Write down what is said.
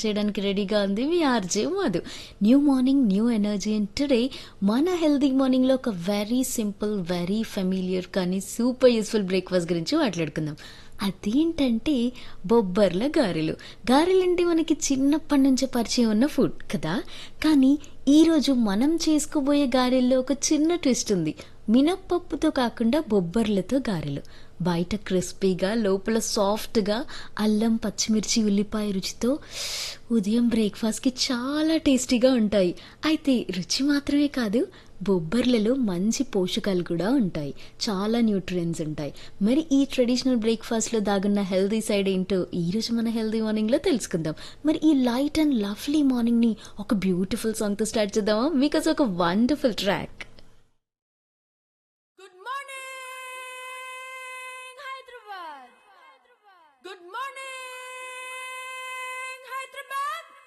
చేయడానికి రెడీగా ఉంది మీ RJ Madhu new morning new energy and today మన హెల్దీ మార్నింగ్లో ఒక వెరీ సింపుల్ వెరీ ఫెమిలియర్ కానీ సూపర్ యూస్ఫుల్ బ్రేక్ఫాస్ట్ గురించి మాట్లాడుకుందాం అదేంటంటే బొబ్బర్ల గారెలు గారెలు అంటే మనకి చిన్నప్పటి నుంచే పరిచయం ఉన్న ఫుడ్ కదా కానీ ఈరోజు మనం చేసుకోబోయే గారెల్లో ఒక చిన్న ట్విస్ట్ ఉంది మినప్పప్పుతో కాకుండా బొబ్బర్లతో గారెలు బయట క్రిస్పీగా లోపల సాఫ్ట్గా అల్లం పచ్చిమిర్చి ఉల్లిపాయ రుచితో ఉదయం బ్రేక్ఫాస్ట్కి చాలా టేస్టీగా ఉంటాయి అయితే రుచి మాత్రమే కాదు బొబ్బర్లలో మంచి పోషకాలు కూడా ఉంటాయి చాలా న్యూట్రియన్స్ ఉంటాయి మరి ఈ ట్రెడిషనల్ బ్రేక్ఫాస్ట్లో దాగున్న హెల్దీ సైడ్ ఏంటో ఈరోజు మన హెల్దీ మార్నింగ్లో తెలుసుకుందాం మరి ఈ లైట్ అండ్ లవ్లీ మార్నింగ్ని ఒక బ్యూటిఫుల్ సాంగ్తో స్టార్ట్ చేద్దామా బికాస్ ఒక wonderful track Good morning, Hyderabad. Good morning, Hyderabad.